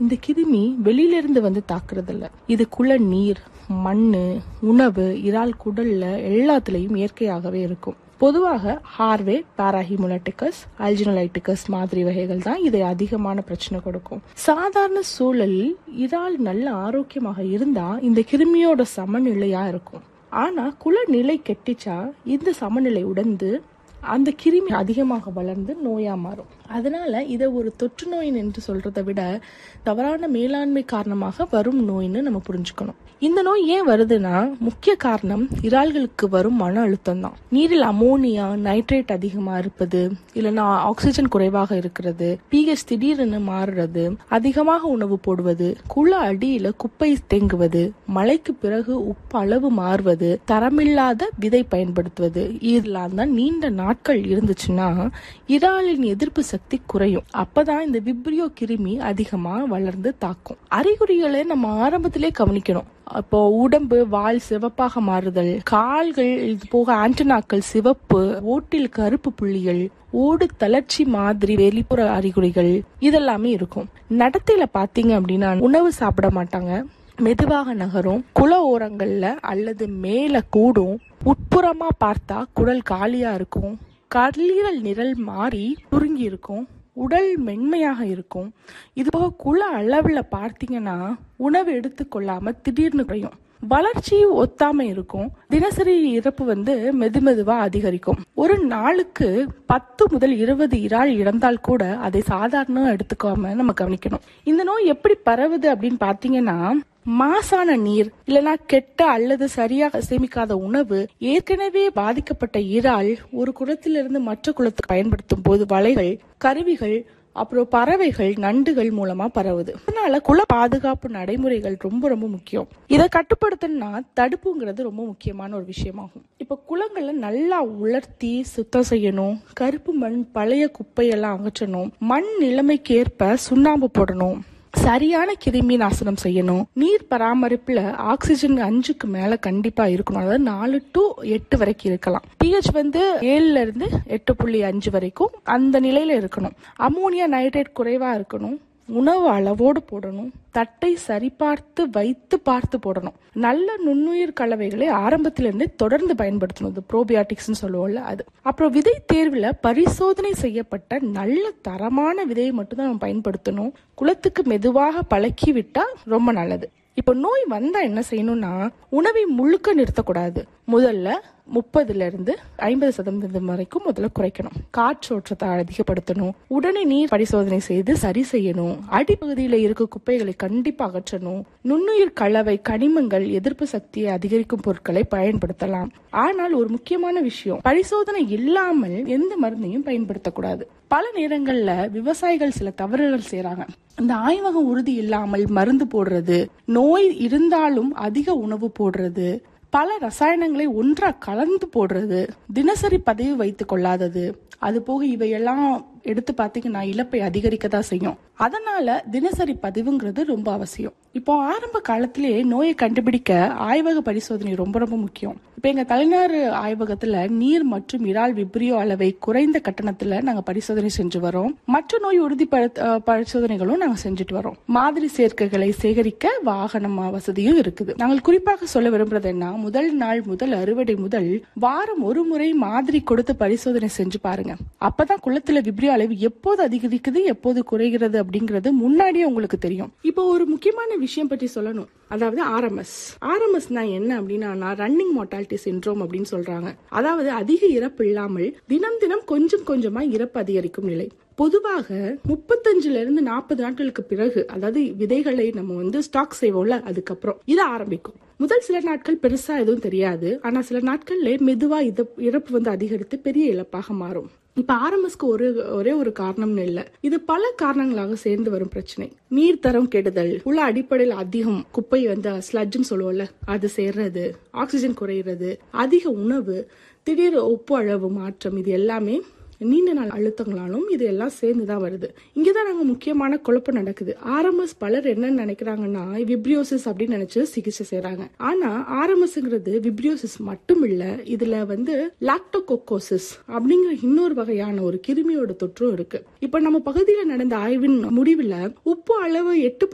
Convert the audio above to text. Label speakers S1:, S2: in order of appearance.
S1: இந்த கிருமி வெளியில இருந்து வந்து தாக்குறது இல்ல இதுக்குள்ள நீர் மண்ணு உணவு இறால் குடல்ல எல்லாத்துலயும் இயற்கையாகவே இருக்கும் பொதுவாக ஹார்வே பாராஹிமுலட்டிகஸ் அல்ஜினலைட்டிகஸ் மாதிரி வகைகள் தான் இதை அதிகமான பிரச்சனை கொடுக்கும் சாதாரண சூழலில் இறால் நல்ல ஆரோக்கியமாக இருந்தா இந்த கிருமியோட சமநிலையா இருக்கும் ஆனா குலநிலை கெட்டிச்சா இந்த சமநிலை உடைந்து அந்த கிருமி அதிகமாக வளர்ந்து நோயா மாறும் அதனால இதை ஒரு தொற்று நோய் என்று சொல்றதை விட தவறான மேலாண்மை காரணமாக வரும் நோய்னு நம்ம புரிஞ்சுக்கணும் இந்த நோய் ஏன் வருதுன்னா முக்கிய காரணம் இறால்களுக்கு வரும் மன அழுத்தம் தான் நீரில் அமோனியா நைட்ரேட் அதிகமா இருப்பது இல்லைன்னா ஆக்சிஜன் குறைவாக இருக்கிறது பிஹெச் திடீரென மாறுறது அதிகமாக உணவு போடுவது குள அடியில குப்பை தேங்குவது மழைக்கு பிறகு உப்பு அளவு மாறுவது தரமில்லாத விதை பயன்படுத்துவது இதெல்லாம் தான் நீண்ட நாட்கள் இருந்துச்சுன்னா இறாலின் எதிர்ப்பு சக்தி குறையும் அப்பதான் இந்த விப்ரியோ கிருமி அதிகமா வளர்ந்து தாக்கும் அறிகுறிகளை நம்ம ஆரம்பத்திலே கவனிக்கணும் அப்போ உடம்பு வால் சிவப்பாக மாறுதல் கால்கள் இது போக ஆண்டனாக்கள் சிவப்பு ஓட்டில் கருப்பு புள்ளிகள் ஓடு தளர்ச்சி மாதிரி வெளிப்புற அறிகுறிகள் இதெல்லாமே இருக்கும் நடத்தையில பாத்தீங்க அப்படின்னா உணவு சாப்பிட மாட்டாங்க மெதுவாக நகரும் குள ஓரங்கள்ல அல்லது மேல கூடும் உட்புறமா பார்த்தா குடல் காலியா இருக்கும் கல்லீரல் நிரல் மாறி சுருங்கி இருக்கும் உடல் மென்மையாக இருக்கும் இது போக குள அளவுல பார்த்தீங்கன்னா உணவு எடுத்துக்கொள்ளாம திடீர்னு குறையும் வளர்ச்சி ஒத்தாம இருக்கும் தினசரி இறப்பு வந்து மெதுமெதுவா அதிகரிக்கும் ஒரு நாளுக்கு பத்து முதல் இருபது இறால் இறந்தால் கூட அதை சாதாரண எடுத்துக்காம நம்ம கவனிக்கணும் இந்த நோய் எப்படி பரவுது அப்படின்னு பாத்தீங்கன்னா மாசான நீர் இல்லனா கெட்ட அல்லது சரியாக சேமிக்காத உணவு ஏற்கனவே பாதிக்கப்பட்ட இறால் ஒரு குளத்திலிருந்து மற்ற குளத்துக்கு பயன்படுத்தும் போது வலைகள் கருவிகள் அப்புறம் பறவைகள் நண்டுகள் மூலமா பரவுது அதனால குல பாதுகாப்பு நடைமுறைகள் ரொம்ப ரொம்ப முக்கியம் இதை கட்டுப்படுத்தணும்னா தடுப்புங்கிறது ரொம்ப முக்கியமான ஒரு விஷயமாகும் இப்ப குளங்களை நல்லா உலர்த்தி சுத்தம் செய்யணும் கருப்பு மண் பழைய குப்பையெல்லாம் அகற்றணும் மண் நிலைமைக்கு ஏற்ப சுண்ணாம்பு போடணும் சரியான கிருமி நாசனம் செய்யணும் நீர் பராமரிப்புல ஆக்சிஜன் அஞ்சுக்கு மேல கண்டிப்பா இருக்கணும் அதாவது நாலு டு எட்டு வரைக்கும் இருக்கலாம் பிஹெச் வந்து ஏழுல இருந்து எட்டு புள்ளி அஞ்சு வரைக்கும் அந்த நிலையில இருக்கணும் அமோனியா நைட்ரேட் குறைவா இருக்கணும் உணவு அளவோடு போடணும் தட்டை சரிபார்த்து வைத்து பார்த்து போடணும் நல்ல நுண்ணுயிர் கலவைகளை ஆரம்பத்திலிருந்தே தொடர்ந்து பயன்படுத்தணும் இது ப்ரோபியாட்டிக்ஸ்னு சொல்லுவோம்ல அது அப்புறம் விதை தேர்வுல பரிசோதனை செய்யப்பட்ட நல்ல தரமான விதையை மட்டும் தான் நம்ம பயன்படுத்தணும் குளத்துக்கு மெதுவாக பழக்கி விட்டா ரொம்ப நல்லது இப்போ நோய் வந்தா என்ன செய்யணும்னா உணவை முழுக்க நிறுத்தக்கூடாது முதல்ல முப்பதுல இருந்து ஐம்பது சதவீதம் வரைக்கும் முதல்ல குறைக்கணும் காற்றோட்டத்தை அதிகப்படுத்தணும் உடனே நீர் பரிசோதனை செய்து சரி செய்யணும் அடிப்பகுதியில இருக்க குப்பைகளை கண்டிப்பா அகற்றணும் நுண்ணுயிர் கலவை கனிமங்கள் எதிர்ப்பு சக்தியை அதிகரிக்கும் பொருட்களை பயன்படுத்தலாம் ஆனால் ஒரு முக்கியமான விஷயம் பரிசோதனை இல்லாமல் எந்த மருந்தையும் பயன்படுத்தக்கூடாது பல நேரங்கள்ல விவசாயிகள் சில தவறுகள் செய்யறாங்க இந்த ஆய்வகம் உறுதி இல்லாமல் மருந்து போடுறது நோய் இருந்தாலும் அதிக உணவு போடுறது பல ரசாயனங்களை ஒன்றா கலந்து போடுறது தினசரி பதிவு வைத்துக் கொள்ளாதது அது போக இவையெல்லாம் எடுத்து பார்த்தீங்கன்னா இழப்பை அதிகரிக்க தான் செய்யும் அதனால தினசரி பதிவுங்கிறது ரொம்ப அவசியம் இப்போ ஆரம்ப காலத்திலேயே நோயை கண்டுபிடிக்க ஆய்வக பரிசோதனை ரொம்ப ரொம்ப முக்கியம் இப்போ எங்க தலைநகர் ஆய்வகத்துல நீர் மற்றும் இறால் விப்ரியோ அளவை குறைந்த கட்டணத்துல நாங்க பரிசோதனை செஞ்சு வரோம் மற்ற நோய் உறுதி பரிசோதனைகளும் நாங்க செஞ்சுட்டு வரோம் மாதிரி சேர்க்கைகளை சேகரிக்க வாகனம் வசதியும் இருக்குது நாங்கள் குறிப்பாக சொல்ல விரும்புறது என்ன முதல் நாள் முதல் அறுவடை முதல் வாரம் ஒரு முறை மாதிரி கொடுத்து பரிசோதனை செஞ்சு பாருங்க அப்பதான் குளத்துல விப்ரியோ அளவு எப்போது அதிகரிக்குது எப்போது குறைகிறது அப்படிங்கிறது முன்னாடியே உங்களுக்கு தெரியும் இப்போ ஒரு முக்கியமான விஷயம் பற்றி சொல்லணும் அதாவது ஆர்எம்எஸ் ஆர்எம்எஸ்னா என்ன அப்படின்னா ரன்னிங் மோர்டாலிட்டி சின்ட்ரோம் அப்படின்னு சொல்றாங்க அதாவது அதிக இறப்பு இல்லாமல் தினம் தினம் கொஞ்சம் கொஞ்சமா இறப்பு அதிகரிக்கும் நிலை பொதுவாக முப்பத்தஞ்சுல இருந்து நாற்பது நாட்களுக்கு பிறகு அதாவது விதைகளை நம்ம வந்து ஸ்டாக் செய்வோம்ல அதுக்கப்புறம் இது ஆரம்பிக்கும் முதல் சில நாட்கள் பெருசா எதுவும் தெரியாது ஆனா சில நாட்கள்ல மெதுவா இறப்பு வந்து அதிகரித்து பெரிய இழப்பாக மாறும் இப்ப ஆர்எம்எஸ்க்கு ஒரு ஒரே ஒரு காரணம்னு இல்ல இது பல காரணங்களாக சேர்ந்து வரும் பிரச்சனை நீர் தரம் கெடுதல் உள்ள அடிப்படையில் அதிகம் குப்பை வந்து ஸ்லட்ஜ்னு சொல்லுவோம்ல அது சேர்றது ஆக்சிஜன் குறையிறது அதிக உணவு திடீர் ஒப்பு அளவு மாற்றம் இது எல்லாமே நீண்ட நாள் அழுத்தங்களாலும் இது எல்லாம் சேர்ந்து தான் வருது இங்கதான் நாங்க முக்கியமான குழப்பம் நடக்குது ஆர்எம்எஸ் பலர் என்ன நினைக்கிறாங்கன்னா விப்ரியோசிஸ் அப்படின்னு நினைச்சு சிகிச்சை செய்யறாங்க ஆனா ஆர்எம்எஸ்ங்கிறது விப்ரியோசிஸ் மட்டும் இல்ல இதுல வந்து லாக்டோகோகோசிஸ் அப்படிங்கிற இன்னொரு வகையான ஒரு கிருமியோட தொற்றும் இருக்கு இப்ப நம்ம பகுதியில் நடந்த ஆய்வின் முடிவுல உப்பு அளவு எட்டு